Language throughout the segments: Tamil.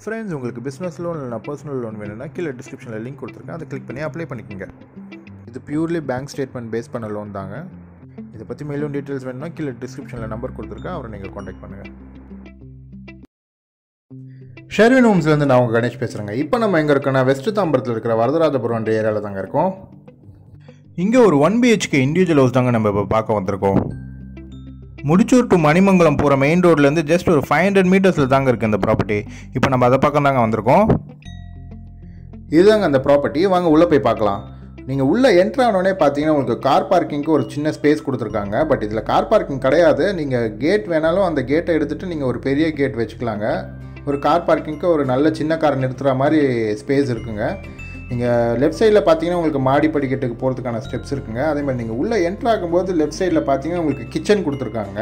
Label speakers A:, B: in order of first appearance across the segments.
A: ஃப்ரெண்ட்ஸ் உங்களுக்கு பிஸ்னஸ் லோன் இல்லைனா பர்சனல் லோன் வேணும்னா கீழே டிஸ்கிரிப்ஷனில் லிங்க் கொடுத்துருக்கேன் அதை கிளிக் பண்ணி அப்ளை பண்ணிக்கோங்க இது பியூர்லி பேங்க் ஸ்டேட்மெண்ட் பேஸ் பண்ண லோன் தாங்க இதை பற்றி மேலும் டீட்டெயில்ஸ் வேணும்னா கீழே டிஸ்கிரிப்ஷனில் நம்பர் கொடுத்துருக்கேன் அவரை நீங்கள் காண்டாக்ட் பண்ணுங்கள் ஷெர்வின் ஹோம்ஸ்லேருந்து நான் உங்கள் கணேஷ் பேசுகிறேங்க இப்போ நம்ம எங்கே இருக்கோன்னா வெஸ்ட் தாம்பரத்தில் இருக்கிற வரதராஜபுரம் ஏரியாவில் தாங்க இருக்கோம் இங்கே ஒரு ஒன் பிஹெச்கே இண்டிவிஜுவல் ஹவுஸ் தாங்க நம்ம இப்போ பார்க்க வந்திருக்கோம் முடிச்சூர் டு மணிமங்கலம் போகிற மெயின் ரோட்லேருந்து ஜஸ்ட் ஒரு ஃபைவ் ஹண்ட்ரட் மீட்டர்ஸில் தாங்க இருக்குது இந்த ப்ராப்பர்ட்டி இப்போ நம்ம அதை பக்கம் தாங்க வந்திருக்கோம் இதுதாங்க அந்த ப்ராப்பர்ட்டி வாங்க உள்ளே போய் பார்க்கலாம் நீங்கள் உள்ளே என்ட்ரு ஆனோடனே பார்த்தீங்கன்னா உங்களுக்கு கார் பார்க்கிங்க்கு ஒரு சின்ன ஸ்பேஸ் கொடுத்துருக்காங்க பட் இதில் கார் பார்க்கிங் கிடையாது நீங்கள் கேட் வேணாலும் அந்த கேட்டை எடுத்துகிட்டு நீங்கள் ஒரு பெரிய கேட் வச்சுக்கலாங்க ஒரு கார் பார்க்கிங்க்கு ஒரு நல்ல சின்ன கார் நிறுத்துகிற மாதிரி ஸ்பேஸ் இருக்குங்க நீங்கள் லெஃப்ட் சைடில் பார்த்தீங்கன்னா உங்களுக்கு மாடி படிக்கட்டுக்கு போகிறதுக்கான ஸ்டெப்ஸ் இருக்குங்க அதே மாதிரி நீங்கள் உள்ளே என்ட்ரு ஆகும்போது லெஃப்ட் சைடில் பார்த்தீங்கன்னா உங்களுக்கு கிச்சன் கொடுத்துருக்காங்க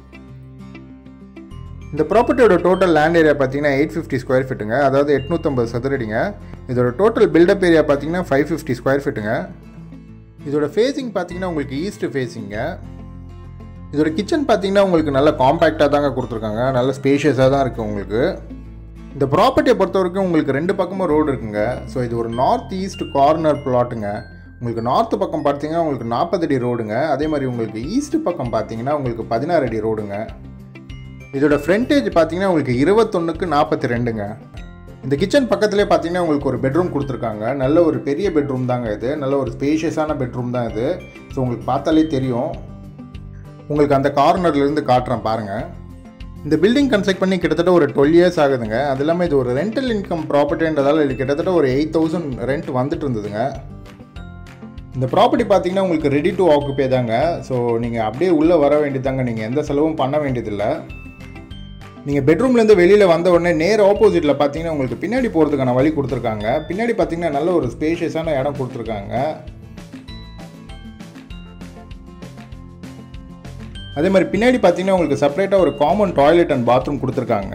A: இந்த ப்ராப்பர்ட்டியோட டோட்டல் லேண்ட் ஏரியா பார்த்தீங்கன்னா எயிட் ஃபிஃப்டி ஸ்கொயர் ஃபீட்டுங்க அதாவது எட்நூற்றம்பது சதுரடிங்க இதோட டோட்டல் பில்டப் ஏரியா பார்த்தீங்கன்னா ஃபைவ் ஃபிஃப்டி ஸ்கொயர் ஃபீட்டுங்க இதோட ஃபேஸிங் பார்த்தீங்கன்னா உங்களுக்கு ஈஸ்ட் ஃபேஸிங்க இதோட கிச்சன் பார்த்தீங்கன்னா உங்களுக்கு நல்ல காம்பேக்டாக தாங்க கொடுத்துருக்காங்க நல்ல ஸ்பேஷியஸாக தான் இருக்குது உங்களுக்கு இந்த ப்ராப்பர்ட்டியை பொறுத்த வரைக்கும் உங்களுக்கு ரெண்டு பக்கமும் ரோடு இருக்குங்க ஸோ இது ஒரு நார்த் ஈஸ்ட் கார்னர் பிளாட்டுங்க உங்களுக்கு நார்த்து பக்கம் பார்த்தீங்கன்னா உங்களுக்கு நாற்பது அடி ரோடுங்க அதே மாதிரி உங்களுக்கு ஈஸ்ட் பக்கம் பார்த்தீங்கன்னா உங்களுக்கு பதினாறு அடி ரோடுங்க இதோட ஃப்ரண்டேஜ் பார்த்தீங்கன்னா உங்களுக்கு இருபத்தொன்னுக்கு நாற்பத்தி ரெண்டுங்க இந்த கிச்சன் பக்கத்துலேயே பார்த்தீங்கன்னா உங்களுக்கு ஒரு பெட்ரூம் கொடுத்துருக்காங்க நல்ல ஒரு பெரிய பெட்ரூம் தாங்க இது நல்ல ஒரு ஸ்பேஷியஸான பெட்ரூம் தான் இது ஸோ உங்களுக்கு பார்த்தாலே தெரியும் உங்களுக்கு அந்த கார்னர்லேருந்து காட்டுறேன் பாருங்கள் இந்த பில்டிங் கன்ஸ்ட்ரக்ட் பண்ணி கிட்டத்தட்ட ஒரு டுவெல் இயர்ஸ் ஆகுதுங்க அது இல்லாமல் இது ஒரு ரெண்டல் இன்கம் ப்ராப்பர்ட்டின்றதால இது கிட்டத்தட்ட ஒரு எயிட் தௌசண்ட் ரெண்ட் வந்துட்டு இருந்ததுங்க இந்த ப்ராப்பர்ட்டி பார்த்தீங்கன்னா உங்களுக்கு ரெடி டு ஆக்குபே தாங்க ஸோ நீங்கள் அப்படியே உள்ளே வர வேண்டியதாங்க நீங்கள் எந்த செலவும் பண்ண வேண்டியதில்லை நீங்கள் பெட்ரூம்லேருந்து வெளியில் வந்த உடனே நேர் ஆப்போசிட்டில் பார்த்தீங்கன்னா உங்களுக்கு பின்னாடி போகிறதுக்கான வழி கொடுத்துருக்காங்க பின்னாடி பார்த்தீங்கன்னா நல்ல ஒரு ஸ்பேஷியஸான இடம் கொடுத்துருக்காங்க அதே மாதிரி பின்னாடி பார்த்தீங்கன்னா உங்களுக்கு செப்பரேட்டாக ஒரு காமன் டாய்லெட் அண்ட் பாத்ரூம் கொடுத்துருக்காங்க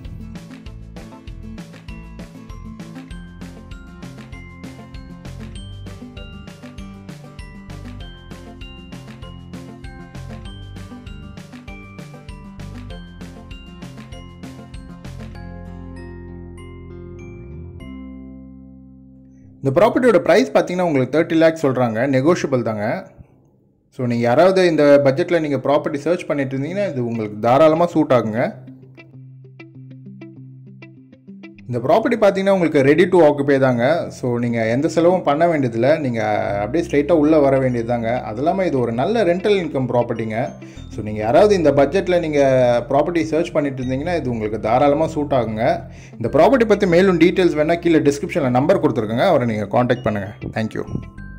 A: இந்த ப்ராப்பர்ட்டியோட ப்ரைஸ் பார்த்தீங்கன்னா உங்களுக்கு தேர்ட்டி லேக்ஸ் சொல்கிறாங்க நெகோஷியபிள் தாங்க ஸோ நீங்கள் யாராவது இந்த பட்ஜெட்டில் நீங்கள் ப்ராப்பர்ட்டி சர்ச் பண்ணிட்டு இருந்தீங்கன்னா இது உங்களுக்கு தாராளமாக சூட் ஆகுங்க இந்த ப்ராப்பர்ட்டி பார்த்தீங்கன்னா உங்களுக்கு ரெடி டு ஆக்குபே தாங்க ஸோ நீங்கள் எந்த செலவும் பண்ண வேண்டியதில்லை நீங்கள் அப்படியே ஸ்ட்ரைட்டாக உள்ளே வர வேண்டியது தாங்க அது இல்லாமல் இது ஒரு நல்ல ரெண்டல் இன்கம் ப்ராப்பர்ட்டிங்க ஸோ நீங்கள் யாராவது இந்த பட்ஜெட்டில் நீங்கள் ப்ராப்பர்ட்டி சர்ச் பண்ணிட்டு இருந்தீங்கன்னா இது உங்களுக்கு தாராளமாக சூட் ஆகுங்க இந்த ப்ராப்பர்ட்டி பற்றி மேலும் டீட்டெயில்ஸ் வேணால் கீழே டிஸ்கிரிப்ஷனில் நம்பர் கொடுத்துருக்கங்க அவரை நீங்கள் காண்டாக்ட் பண்ணுங்கள் தேங்க்யூ